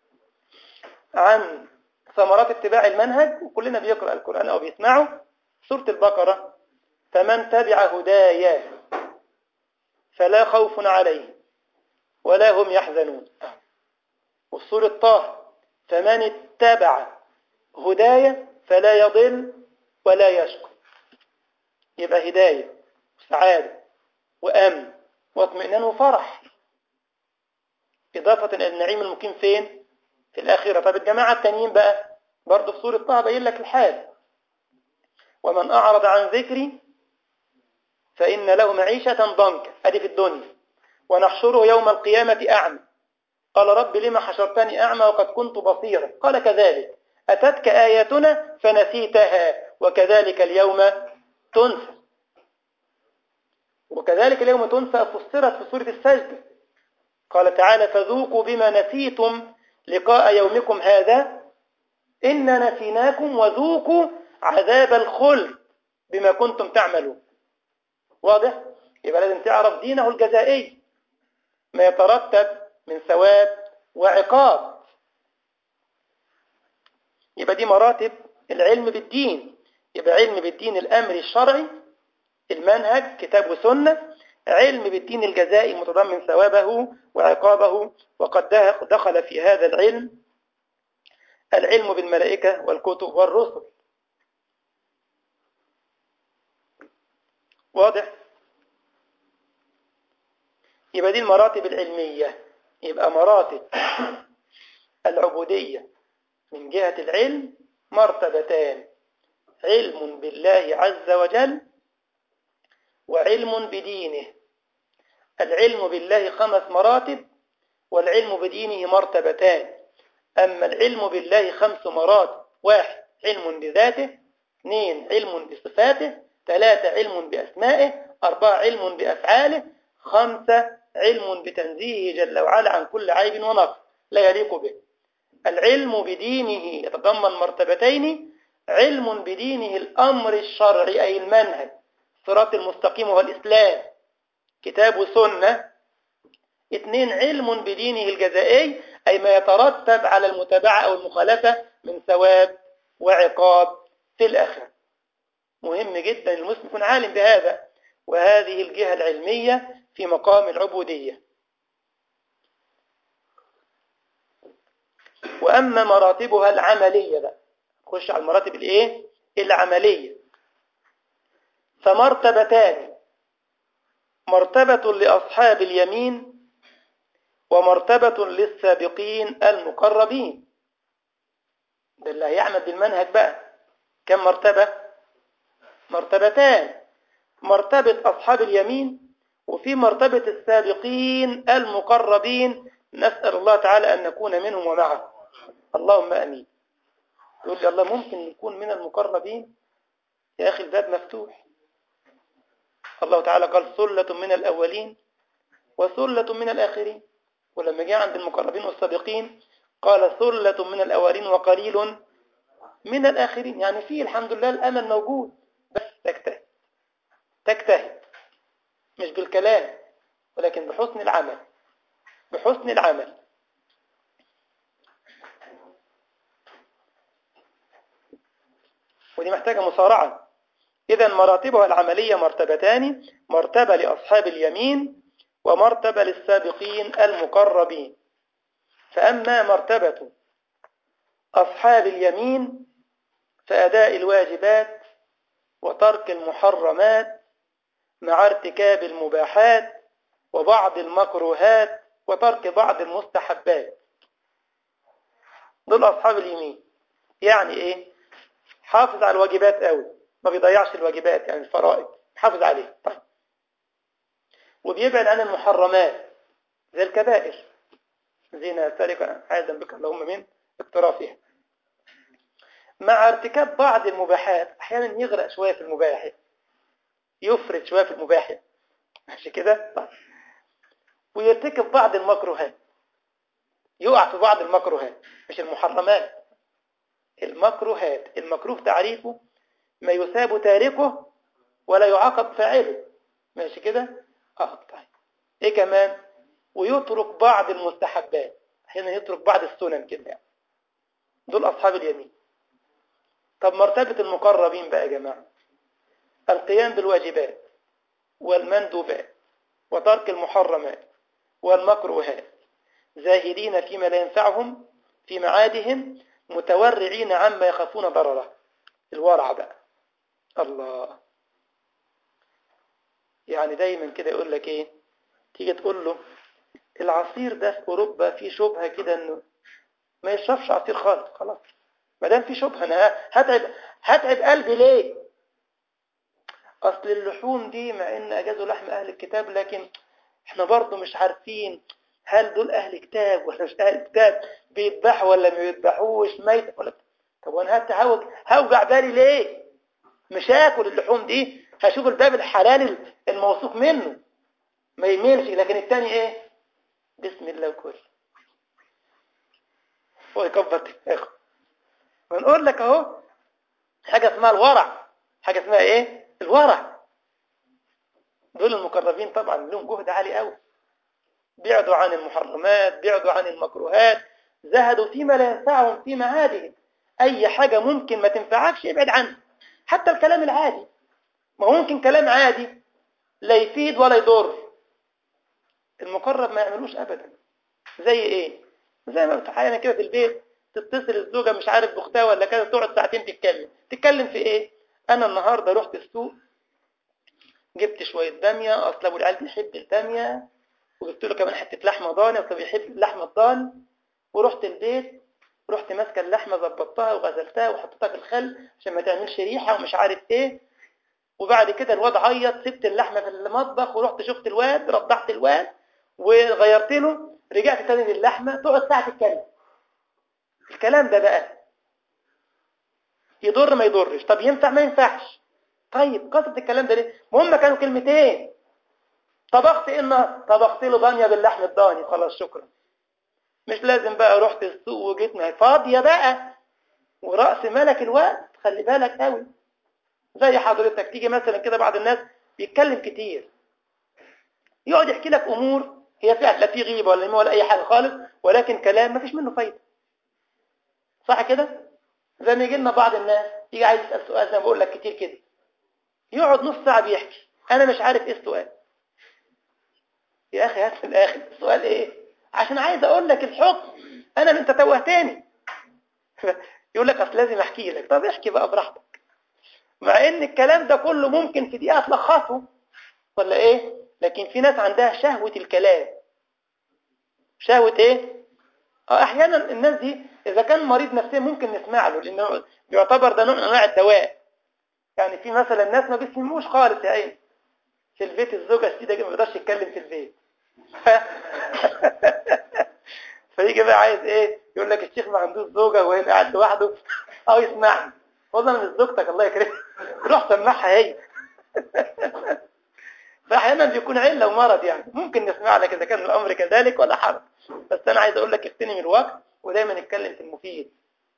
عن ثمرات اتباع المنهج وكلنا بيقرأ القرآن أو بيسمعه سورة البقرة فمن تبع هدايا فلا خوف عليهم ولا هم يحزنون وسورة طه فمن اتبع هدايا فلا يضل ولا يشقى يبقى هداية وسعادة وأمن واطمئنان وفرح إضافة إلى النعيم المقيم فين؟ في الآخرة طب الجماعة التانيين بقى برضه في سورة طه بين لك الحال ومن أعرض عن ذكري فإن له معيشة ضنكا أدي في الدنيا ونحشره يوم القيامة أعمى قال رب لما حشرتني أعمى وقد كنت بصيرا قال كذلك أتتك آياتنا فنسيتها وكذلك اليوم تنسى وكذلك اليوم تنسى فسرت في سورة السجدة قال تعالى فذوقوا بما نسيتم لقاء يومكم هذا إن نسيناكم وذوقوا عذاب الخلد بما كنتم تعملون واضح يبقى لازم تعرف دينه الجزائي ما يترتب من ثواب وعقاب يبقى دي مراتب العلم بالدين يبقى علم بالدين الأمر الشرعي المنهج كتاب وسنة علم بالدين الجزائي متضمن ثوابه وعقابه وقد دخل في هذا العلم العلم بالملائكة والكتب والرسل واضح يبقى دي المراتب العلمية يبقى مراتب العبودية من جهة العلم مرتبتان علم بالله عز وجل وعلم بدينه العلم بالله خمس مراتب والعلم بدينه مرتبتان أما العلم بالله خمس مراتب واحد علم بذاته اثنين علم بصفاته ثلاثة علم بأسمائه أربعة علم بأفعاله خمسة علم بتنزيهه جل وعلا عن كل عيب ونقص لا يليق به العلم بدينه يتضمن مرتبتين علم بدينه الأمر الشرعي أي المنهج صراط المستقيم هو الإسلام كتاب وسنة اثنين علم بدينه الجزائي أي ما يترتب على المتابعة أو المخالفة من ثواب وعقاب في الآخرة مهم جدا المسلم يكون عالم بهذا وهذه الجهة العلمية في مقام العبودية وأما مراتبها العملية بقى خش على المراتب الايه العملية فمرتبتان مرتبة لأصحاب اليمين ومرتبة للسابقين المقربين ده اللي هيعمل بالمنهج بقى كم مرتبة مرتبتان مرتبة أصحاب اليمين وفي مرتبة السابقين المقربين نسأل الله تعالى أن نكون منهم ومعهم اللهم أمين يقول لي الله ممكن نكون من المقربين يا أخي الباب مفتوح الله تعالى قال ثلة من الأولين وثلة من الآخرين ولما جاء عند المقربين والسابقين قال ثلة من الأولين وقليل من الآخرين يعني فيه الحمد لله الأمل موجود بس تجتهد تجتهد مش بالكلام ولكن بحسن العمل بحسن العمل ودي محتاجة مصارعة إذا مراتبها العملية مرتبتان مرتبة لأصحاب اليمين ومرتبة للسابقين المقربين فأما مرتبة أصحاب اليمين فأداء الواجبات وترك المحرمات مع ارتكاب المباحات وبعض المكروهات وترك بعض المستحبات دول أصحاب اليمين يعني إيه حافظ على الواجبات قوي ما بيضيعش الواجبات يعني الفرائض حافظ عليه طيب وبيبعد عن المحرمات زي الكبائر زنا سرقة عايزا بك اللهم من اقترافها مع ارتكاب بعض المباحات احيانا يغرق شوية في المباح يفرد شوية في المباح ماشي كده طيب ويرتكب بعض المكروهات يقع في بعض المكروهات مش المحرمات المكروهات المكروه تعريفه ما يثاب تاركه ولا يعاقب فاعله ماشي كده اه طيب ايه كمان ويترك بعض المستحبات احيانا يترك بعض السنن كده يعني. دول اصحاب اليمين طب مرتبة المقربين بقى يا جماعة القيام بالواجبات والمندوبات وترك المحرمات والمكروهات زاهدين فيما لا ينفعهم في معادهم متورعين عما يخافون ضرره الورع بقى الله يعني دايما كده يقول لك ايه تيجي تقول له العصير ده في اوروبا فيه شبهه كده انه ما يشربش عصير خالص خلاص ما دام في شبهه انا هتعب هتعب قلبي ليه اصل اللحوم دي مع ان اجازوا لحم اهل الكتاب لكن احنا برضه مش عارفين هل دول اهل كتاب ولا مش اهل كتاب بيذبحوا ولا ما بيذبحوش ميت ولا طب وانا هتعوج هوجع بالي ليه مش هاكل اللحوم دي هشوف الباب الحلال الموثوق منه ما يميلش لكن التاني ايه بسم الله وكل هو يكبر دماغه ونقول لك اهو حاجه اسمها الورع حاجه اسمها ايه الورع دول المقربين طبعا لهم جهد عالي قوي بعدوا عن المحرمات بعدوا عن المكروهات زهدوا فيما لا ينفعهم في معادهم أي حاجة ممكن ما تنفعكش ابعد عنها حتى الكلام العادي ما هو ممكن كلام عادي لا يفيد ولا يضر المقرب ما يعملوش أبدا زي إيه زي ما بتحيانا كده في البيت تتصل الزوجة مش عارف بختها ولا كذا تقعد ساعتين تتكلم تتكلم في إيه أنا النهاردة رحت السوق جبت شوية بامية أصل أبو العيال بيحب البامية وجبت له كمان حتة لحمة ضاني أصل بيحب اللحمة الضاني ورحت البيت رحت ماسكة اللحمة ظبطتها وغسلتها وحطيتها في الخل عشان ما تعملش ريحة ومش عارف ايه وبعد كده الواد عيط سبت اللحمة في المطبخ ورحت شفت الواد رضعت الواد وغيرت له رجعت تاني للحمة تقعد ساعة تتكلم الكلام ده بقى يضر ما يضرش طب ينفع ما ينفعش طيب قصة الكلام ده ليه مهم كانوا كلمتين طبخت ايه النهارده طبخت له باميه باللحم الضاني خلاص شكرا مش لازم بقى رحت السوق وجيت ما فاضيه بقى ورأس ملك الوقت خلي بالك قوي زي حضرتك تيجي مثلا كده بعض الناس بيتكلم كتير يقعد يحكي لك امور هي فعلا لا في غيبه ولا ولا اي حاجه خالص ولكن كلام ما فيش منه فايده صح كده زي ما يجي لنا بعض الناس يجي عايز يسال سؤال زي ما بقول لك كتير كده يقعد نص ساعه بيحكي انا مش عارف ايه السؤال يا اخي هات في الاخر السؤال ايه عشان عايز اقول لك الحكم انا انت توهتني يقول لك اصل لازم احكي لك طب احكي بقى براحتك مع ان الكلام ده كله ممكن في دقيقه تلخصه ولا ايه لكن في ناس عندها شهوه الكلام شهوه ايه اه احيانا الناس دي اذا كان مريض نفسيا ممكن نسمع له لانه بيعتبر ده نوع من انواع الدواء يعني في مثلا ناس ما بيسموش خالص يا عيني في البيت الزوجه السيده ما بيقدرش يتكلم في البيت فيجي بقى عايز ايه يقول لك الشيخ ما عندوش زوجه وهنا قاعد لوحده او يسمعني والله من زوجتك الله يكرمك روح سمعها هي فاحيانا بيكون عله ومرض يعني ممكن نسمع لك اذا كان الامر كذلك ولا حرج بس انا عايز اقول لك اغتنم الوقت ودايما نتكلم في المفيد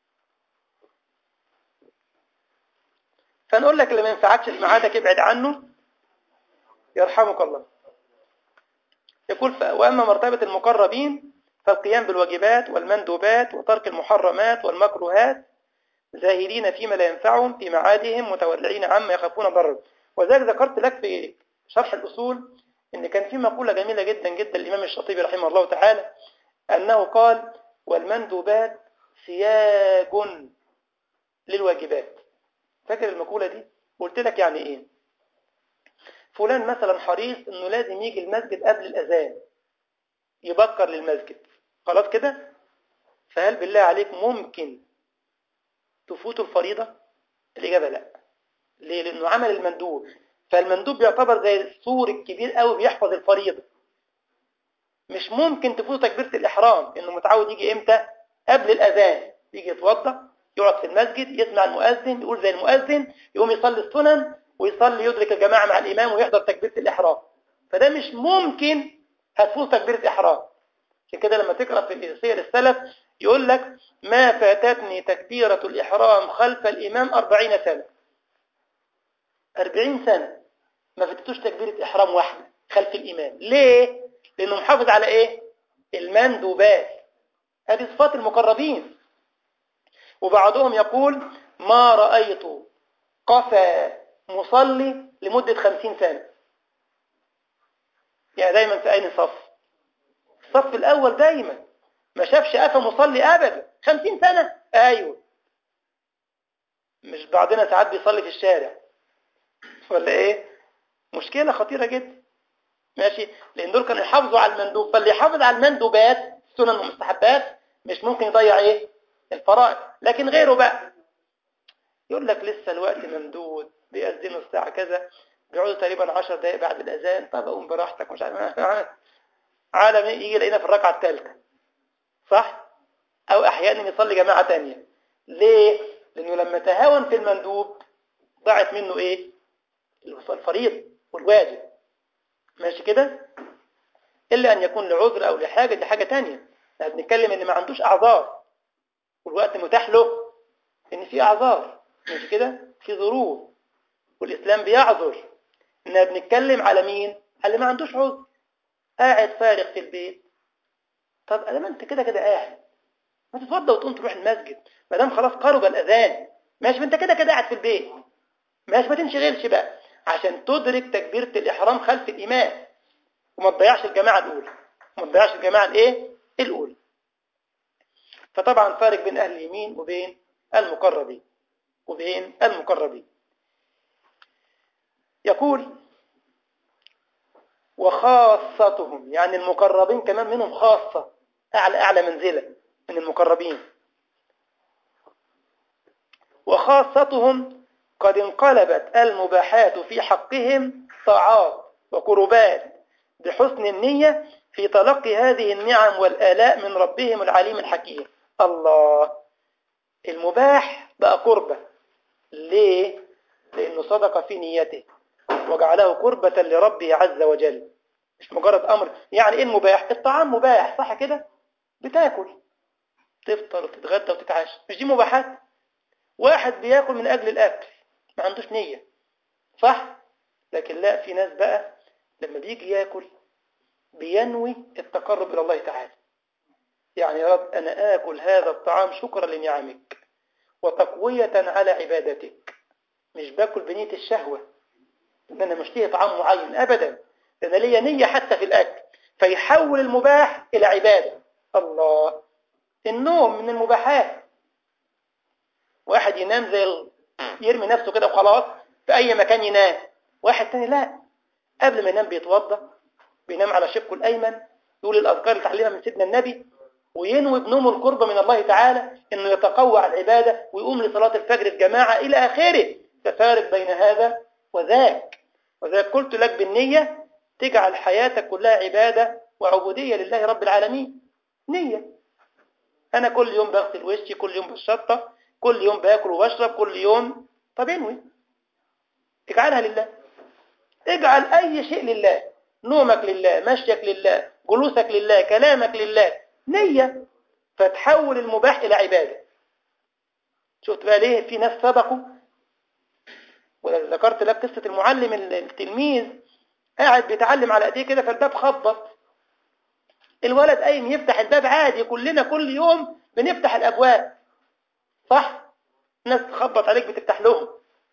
فنقول لك اللي ما ينفعكش في ميعادك ابعد عنه يرحمك الله يقول وأما مرتبة المقربين فالقيام بالواجبات والمندوبات وترك المحرمات والمكروهات زاهدين فيما لا ينفعهم في معادهم متورعين عما يخافون ضرر وذلك ذكرت لك في شرح الأصول إن كان في مقولة جميلة جدا جدا الإمام الشاطبي رحمه الله تعالى أنه قال والمندوبات سياج للواجبات فاكر المقولة دي قلت لك يعني إيه فلان مثلا حريص انه لازم يجي المسجد قبل الاذان يبكر للمسجد خلاص كده فهل بالله عليك ممكن تفوت الفريضة الاجابة لا ليه لانه عمل المندوب فالمندوب يعتبر زي السور الكبير قوي بيحفظ الفريضة مش ممكن تفوت تكبيرة الاحرام انه متعود يجي امتى قبل الاذان يجي يتوضا يقعد في المسجد يسمع المؤذن يقول زي المؤذن يقوم يصلي السنن ويصلي يدرك الجماعة مع الإمام ويحضر تكبيرة الإحرام فده مش ممكن هتفوت تكبيرة إحرام عشان كده لما تقرأ في سير السلف يقول لك ما فاتتني تكبيرة الإحرام خلف الإمام أربعين سنة أربعين سنة ما فاتتوش تكبيرة إحرام واحدة خلف الإمام ليه؟ لأنه محافظ على إيه؟ المندوبات هذه صفات المقربين وبعضهم يقول ما رأيت قفا مصلي لمدة خمسين سنة يعني دايما في أين صف الصف الأول دايما ما شافش قفا مصلي أبدا خمسين سنة أيوة مش بعضنا ساعات بيصلي في الشارع ولا إيه مشكلة خطيرة جدا ماشي لأن دول كانوا يحافظوا على المندوب فاللي يحافظ على المندوبات السنن والمستحبات مش ممكن يضيع إيه الفرائض لكن غيره بقى يقول لك لسه الوقت ممدود بيأذنوا الساعة كذا بيقعدوا تقريبا 10 دقايق بعد الأذان طب أقوم براحتك مش عارف عالم يجي يلاقينا في الركعة الثالثة صح؟ أو أحيانا يصلي جماعة تانية ليه؟ لأنه لما تهاون في المندوب ضاعت منه إيه؟ الفريض والواجب ماشي كده؟ إلا أن يكون لعذر أو لحاجة دي حاجة تانية يعني بنتكلم إن ما عندوش أعذار والوقت متاح له إن في أعذار ماشي كده؟ في ظروف والإسلام بيعذر إننا بنتكلم على مين على اللي ما عندوش عذر قاعد فارغ في البيت طب أنا ما أنت كده كده قاعد ما تتوضى وتقوم تروح المسجد ما دام خلاص قرب الأذان ماشي ما أنت كده كده قاعد في البيت ماشي ما تنشغلش بقى عشان تدرك تكبيرة الإحرام خلف الإمام وما تضيعش الجماعة الأولى وما تضيعش الجماعة الإيه الأولى فطبعا فارق بين أهل اليمين وبين المقربين وبين المقربين يقول وخاصتهم يعني المقربين كمان منهم خاصة أعلى أعلى منزلة من المقربين وخاصتهم قد انقلبت المباحات في حقهم طاعات وقربات بحسن النية في تلقي هذه النعم والآلاء من ربهم العليم الحكيم الله المباح بقى قربة ليه؟ لأنه صدق في نيته وجعله قربة لربه عز وجل مش مجرد أمر يعني إيه المباح؟ الطعام مباح صح كده؟ بتاكل تفطر وتتغدى وتتعشى مش دي مباحات؟ واحد بياكل من أجل الأكل ما عندوش نية صح؟ لكن لا في ناس بقى لما بيجي ياكل بينوي التقرب إلى الله تعالى يعني يا رب أنا آكل هذا الطعام شكرا لنعمك وتقوية على عبادتك مش باكل بنية الشهوة إن أنا مشتهي طعام معين أبدا أنا ليا نية حتى في الأكل فيحول المباح إلى عبادة الله النوم من المباحات واحد ينام زي ال... يرمي نفسه كده وخلاص في أي مكان ينام واحد تاني لا قبل ما ينام بيتوضى بينام على شقه الأيمن يقول الأذكار اللي تعلمها من سيدنا النبي وينوي بنوم القرب من الله تعالى انه يتقوى على العبادة ويقوم لصلاة الفجر الجماعة الى اخره تفارق بين هذا وذاك وذاك قلت لك بالنية تجعل حياتك كلها عبادة وعبودية لله رب العالمين نية انا كل يوم بغسل وشي كل يوم بالشطة كل يوم باكل وبشرب كل يوم طب انوي اجعلها لله اجعل اي شيء لله نومك لله مشيك لله جلوسك لله كلامك لله نية فتحول المباح إلى عبادة شفت بقى ليه في ناس سبقوا وذكرت لك قصة المعلم التلميذ قاعد بيتعلم على ايديه كده فالباب خبط الولد قايم يفتح الباب عادي كلنا كل يوم بنفتح الابواب صح ناس تخبط عليك بتفتح لهم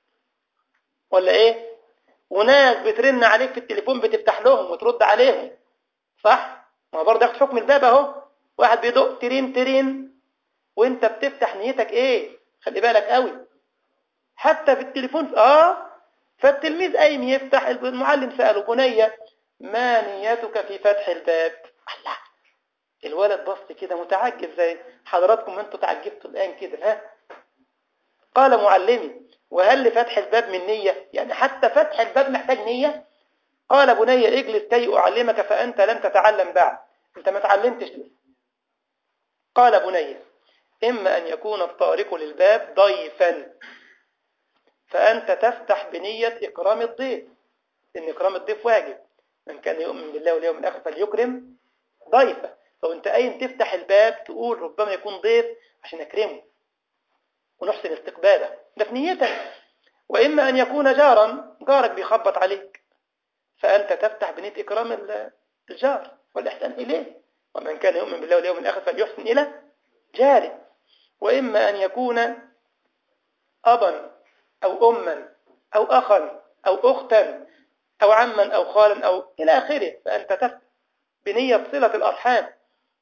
ولا ايه وناس بترن عليك في التليفون بتفتح لهم وترد عليهم صح ما برضه ياخد حكم الباب اهو واحد بيدق ترين ترين وانت بتفتح نيتك ايه خلي بالك قوي حتى في التليفون اه فالتلميذ قايم يفتح المعلم سأله بنية ما نيتك في فتح الباب الله الولد بص كده متعجب زي حضراتكم انتوا تعجبتوا الآن كده ها قال معلمي وهل لفتح الباب من نية يعني حتى فتح الباب محتاج نية قال بني اجلس كي أعلمك فأنت لم تتعلم بعد انت ما تعلمتش لسه قال بني إما أن يكون الطارق للباب ضيفا فأنت تفتح بنية إكرام الضيف إن إكرام الضيف واجب من كان يؤمن بالله واليوم الآخر فليكرم ضيفه فأنت أين تفتح الباب تقول ربما يكون ضيف عشان أكرمه ونحسن استقباله ده في نيتك وإما أن يكون جارا جارك بيخبط عليك فأنت تفتح بنية إكرام الجار والإحسان إليه ومن كان يؤمن بالله واليوم الآخر فليحسن إلى جاره وإما أن يكون أبا أو أما أو أخا أو أختا أو عما أو خالا أو إلى آخره فأنت تفتح بنية صلة الأرحام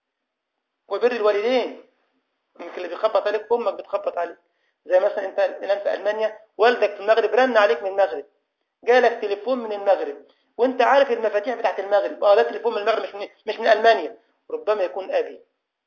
وبر الوالدين يمكن اللي بيخبط عليك أمك بتخبط عليك زي مثلا أنت الآن في ألمانيا والدك في المغرب رن عليك من المغرب جالك تليفون من المغرب وانت عارف المفاتيح بتاعت المغرب اه ده تليفون من المغرب مش من, مش من ألمانيا ربما يكون أبي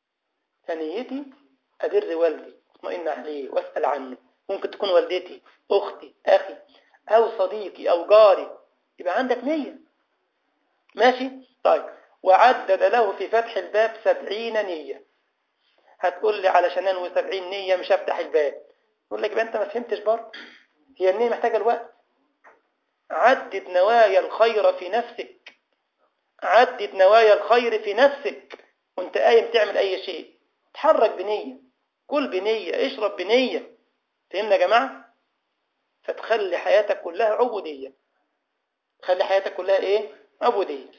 فنيتي أبر والدي اطمئن عليه واسأل عنه ممكن تكون والدتي أختي أخي أو صديقي أو جاري يبقى عندك نية ماشي طيب وعدد له في فتح الباب سبعين نية هتقول لي علشان أنوي سبعين نية مش هفتح الباب يقول لك يبقى أنت ما فهمتش برضه هي النية محتاجة الوقت عدد نوايا الخير في نفسك عدد نوايا الخير في نفسك وانت قايم تعمل أي شيء تحرك بنية كل بنية اشرب بنية فهمنا يا جماعة فتخلي حياتك كلها عبودية تخلي حياتك كلها ايه عبودية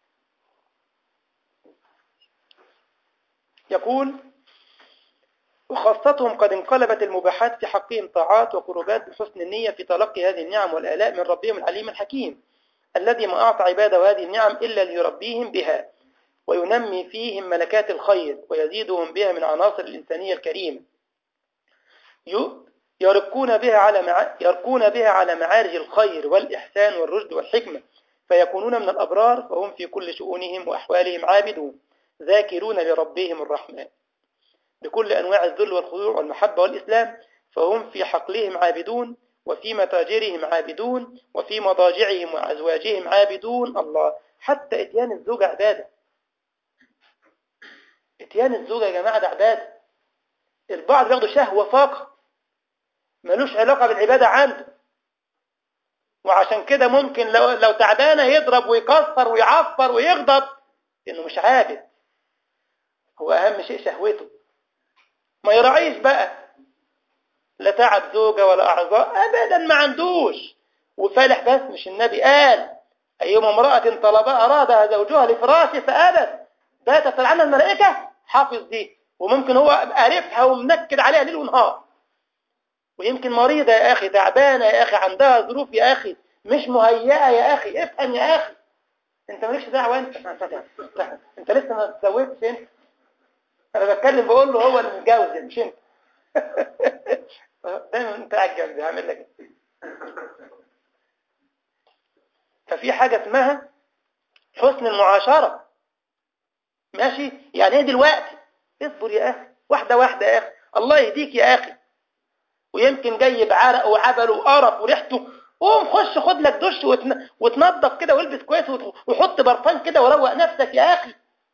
يقول وخاصتهم قد انقلبت المباحات في حقهم طاعات وقربات بحسن النية في تلقي هذه النعم والآلاء من ربهم العليم الحكيم الذي ما أعطى عباده هذه النعم إلا ليربيهم بها وينمي فيهم ملكات الخير ويزيدهم بها من عناصر الإنسانية الكريمة يركون بها على مع... يركون بها على معارج الخير والإحسان والرشد والحكمة فيكونون من الأبرار فهم في كل شؤونهم وأحوالهم عابدون ذاكرون لربهم الرحمن بكل أنواع الذل والخضوع والمحبة والإسلام فهم في حقلهم عابدون وفي متاجرهم عابدون وفي مضاجعهم وأزواجهم عابدون الله حتى اتيان الزوجة عبادة اتيان الزوجة يا جماعة ده عبادة البعض بياخدوا شهوة فقط ملوش علاقة بالعبادة عنده وعشان كده ممكن لو, لو تعبانة يضرب ويكسر ويعفر ويغضب لأنه مش عابد هو أهم شيء شهوته ما يراعيش بقى لا تعب زوجة ولا أعضاء أبدا ما عندوش وفالح بس مش النبي قال أيما امرأة طلبها أرادها زوجها لفراشه فأبت باتت عنها الملائكة حافظ دي وممكن هو قارفها ومنكد عليها ليل ونهار ويمكن مريضة يا أخي تعبانة يا أخي عندها ظروف يا أخي مش مهيئة يا أخي افهم يا أخي أنت مالكش دعوة أنت أنت لسه ما تزوجتش أنت أنا بتكلم بقول له هو اللي متجوز يعني مش أنت دايما أنت قاعد جنبي هعمل لك ففي حاجة اسمها حسن المعاشرة ماشي يعني ايه دلوقتي اصبر يا أخي واحدة واحدة يا أخي الله يهديك يا أخي ويمكن جاي بعرق وعبل وقرف وريحته قوم خش خد لك دش وتن... وتنظف كده والبس كويس وت... وحط برفان كده وروق نفسك يا اخي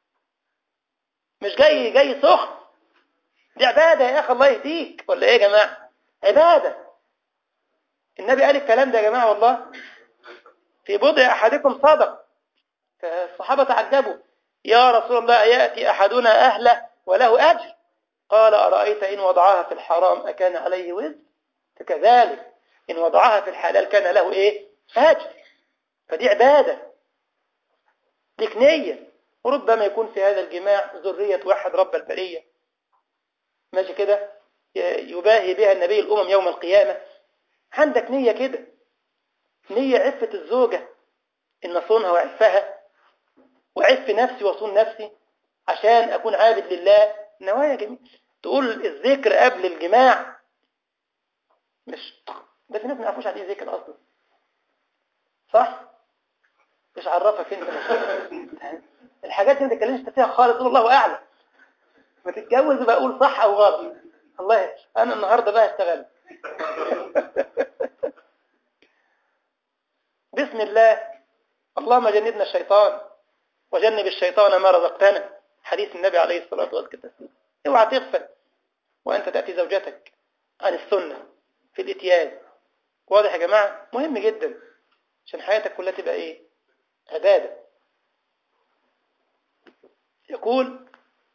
مش جاي جاي سخن دي عبادة يا اخي الله يهديك ولا ايه يا جماعة عبادة النبي قال الكلام ده يا جماعة والله في بضع احدكم صدق فالصحابة تعجبوا يا رسول الله يأتي احدنا اهله وله اجر قال أرأيت إن وضعها في الحرام أكان عليه وزر فكذلك إن وضعها في الحلال كان له إيه أجر فدي عبادة لك نية وربما يكون في هذا الجماع ذرية واحد رب البرية ماشي كده يباهي بها النبي الأمم يوم القيامة عندك نية كده نية عفة الزوجة إن صونها وعفها وعف نفسي وصون نفسي عشان أكون عابد لله نوايا جميل تقول الذكر قبل الجماع مش ده في ناس ما يعرفوش عليه ذكر اصلا صح مش عرفك انت الحاجات دي ما تتكلمش فيها خالص قول الله اعلم ما تتجوز بقى اقول صح او غلط الله انا النهارده بقى اشتغل بسم الله اللهم جنبنا الشيطان وجنب الشيطان ما رزقتنا حديث النبي عليه الصلاة والسلام اوعى تغفل وأنت تأتي زوجتك عن السنة في الاتيان واضح يا جماعة مهم جدا عشان حياتك كلها تبقى ايه عبادة يقول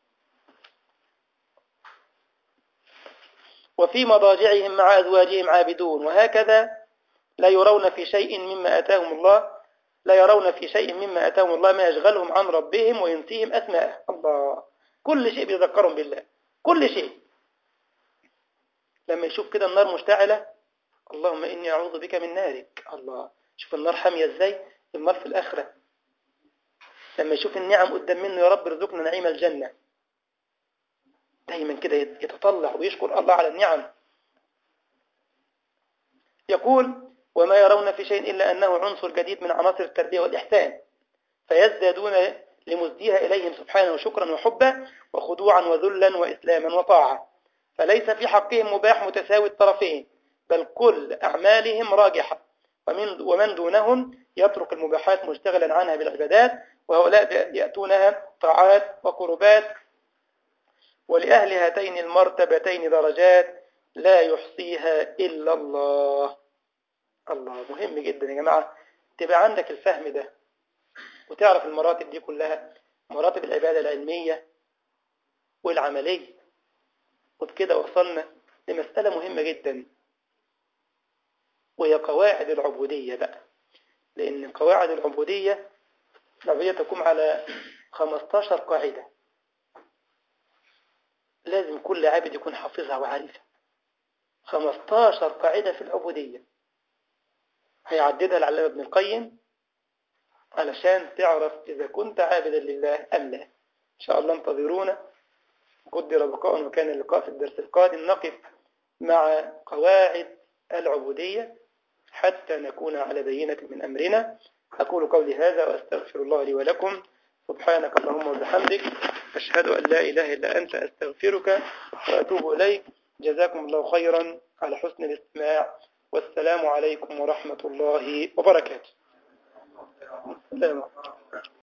وفي مضاجعهم مع أزواجهم عابدون وهكذا لا يرون في شيء مما أتاهم الله لا يرون في شيء مما أتاهم الله ما يشغلهم عن ربهم وينسيهم أسماءه الله كل شيء بيذكرهم بالله كل شيء لما يشوف كده النار مشتعلة اللهم إني أعوذ بك من نارك الله شوف النار حامية إزاي النار في الآخرة لما يشوف النعم قدام منه يا رب ارزقنا نعيم الجنة دايما كده يتطلع ويشكر الله على النعم يقول وما يرون في شيء إلا أنه عنصر جديد من عناصر التربية والإحسان فيزدادون لمزديها إليهم سبحانه شكرا وحبا وخضوعا وذلا وإسلاما وطاعة فليس في حقهم مباح متساوي الطرفين بل كل أعمالهم راجحة ومن, ومن دونهم يترك المباحات مشتغلا عنها بالعبادات وهؤلاء يأتونها طاعات وقربات ولأهل هاتين المرتبتين درجات لا يحصيها إلا الله الله مهم جدا يا جماعة تبقى عندك الفهم ده وتعرف المراتب دي كلها مراتب العبادة العلمية والعملية وبكده وصلنا لمسألة مهمة جدا وهي قواعد العبودية بقى لأن قواعد العبودية العبودية تقوم على 15 قاعدة لازم كل عابد يكون حافظها وعارفها 15 قاعدة في العبودية هيعددها العلامة ابن القيم علشان تعرف إذا كنت عابدا لله أم لا إن شاء الله انتظرونا قدر بقاء وكان اللقاء في الدرس القادم نقف مع قواعد العبودية حتى نكون على بينة من أمرنا أقول قولي هذا وأستغفر الله لي ولكم سبحانك اللهم وبحمدك أشهد أن لا إله إلا أنت أستغفرك وأتوب إليك جزاكم الله خيرا على حسن الاستماع والسلام عليكم ورحمة الله وبركاته السلام